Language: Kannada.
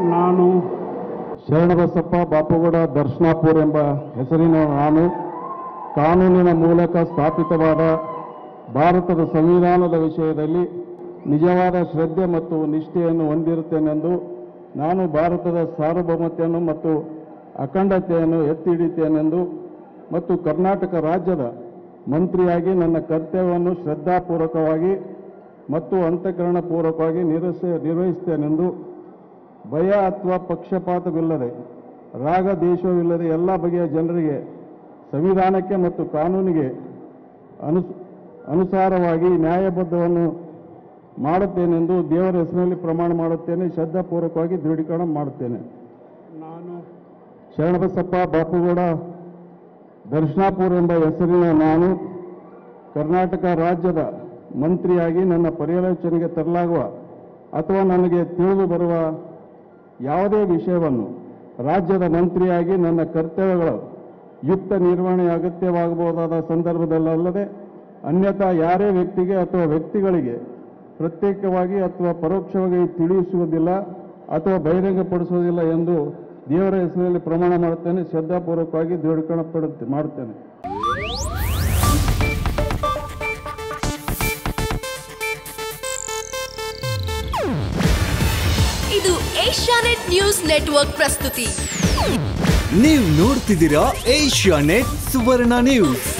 ನಾನು ಶರಣಬಸಪ್ಪ ಬಾಪುಗೌಡ ದರ್ಶನಾಪುರ್ ಎಂಬ ಹೆಸರಿನ ನಾನು ಕಾನೂನಿನ ಮೂಲಕ ಸ್ಥಾಪಿತವಾದ ಭಾರತದ ಸಂವಿಧಾನದ ವಿಷಯದಲ್ಲಿ ನಿಜವಾದ ಶ್ರದ್ಧೆ ಮತ್ತು ನಿಷ್ಠೆಯನ್ನು ಹೊಂದಿರುತ್ತೇನೆಂದು ನಾನು ಭಾರತದ ಸಾರ್ವಭೌಮತೆಯನ್ನು ಮತ್ತು ಅಖಂಡತೆಯನ್ನು ಎತ್ತಿ ಹಿಡಿಯುತ್ತೇನೆಂದು ಮತ್ತು ಕರ್ನಾಟಕ ರಾಜ್ಯದ ಮಂತ್ರಿಯಾಗಿ ನನ್ನ ಕರ್ತವ್ಯವನ್ನು ಶ್ರದ್ಧಾಪೂರ್ವಕವಾಗಿ ಮತ್ತು ಅಂತಃಕರಣಪೂರ್ವಕವಾಗಿ ನಿರ್ವಹಿಸ ನಿರ್ವಹಿಸುತ್ತೇನೆಂದು ಭಯ ಅಥವಾ ಪಕ್ಷಪಾತವಿಲ್ಲದೆ ರಾಗ ದೇಶವಿಲ್ಲದೆ ಎಲ್ಲ ಬಗೆಯ ಜನರಿಗೆ ಸಂವಿಧಾನಕ್ಕೆ ಮತ್ತು ಕಾನೂನಿಗೆ ಅನು ಅನುಸಾರವಾಗಿ ನ್ಯಾಯಬದ್ಧವನ್ನು ಮಾಡುತ್ತೇನೆಂದು ದೇವರ ಹೆಸರಿನಲ್ಲಿ ಪ್ರಮಾಣ ಮಾಡುತ್ತೇನೆ ಶ್ರದ್ಧಾಪೂರ್ವಕವಾಗಿ ದೃಢೀಕರಣ ಮಾಡುತ್ತೇನೆ ನಾನು ಶರಣಬಸಪ್ಪ ಬಾಪುಗೌಡ ದರ್ಶನಾಪುರ ಎಂಬ ಹೆಸರಿನ ನಾನು ಕರ್ನಾಟಕ ರಾಜ್ಯದ ಮಂತ್ರಿಯಾಗಿ ನನ್ನ ಪರ್ಯಾಲೋಚನೆಗೆ ತರಲಾಗುವ ಅಥವಾ ನನಗೆ ತಿಳಿದು ಬರುವ ಯಾವುದೇ ವಿಷಯವನ್ನು ರಾಜ್ಯದ ಮಂತ್ರಿಯಾಗಿ ನನ್ನ ಕರ್ತವ್ಯಗಳ ಯುಕ್ತ ನಿರ್ವಹಣೆ ಅಗತ್ಯವಾಗಬಹುದಾದ ಸಂದರ್ಭದಲ್ಲದೆ ಅನ್ಯಥಾ ಯಾರೇ ವ್ಯಕ್ತಿಗೆ ಅಥವಾ ವ್ಯಕ್ತಿಗಳಿಗೆ ಪ್ರತ್ಯೇಕವಾಗಿ ಅಥವಾ ಪರೋಕ್ಷವಾಗಿ ತಿಳಿಸುವುದಿಲ್ಲ ಅಥವಾ ಬಹಿರಂಗಪಡಿಸುವುದಿಲ್ಲ ಎಂದು ದೇವರ ಹೆಸರಿನಲ್ಲಿ ಪ್ರಮಾಣ ಮಾಡುತ್ತೇನೆ ಶ್ರದ್ಧಾಪೂರ್ವಕವಾಗಿ ದೃಢೀಕರಣ ಪಡುತ್ತೆ ಮಾಡುತ್ತೇನೆ ಇದು ಏಷ್ಯಾನೆಟ್ ನ್ಯೂಸ್ ನೆಟ್ವರ್ಕ್ ಪ್ರಸ್ತುತಿ ನೀವು ನೋಡ್ತಿದ್ದೀರಾ ಏಷ್ಯಾ ನೆಟ್ ಸುವರ್ಣ ನ್ಯೂಸ್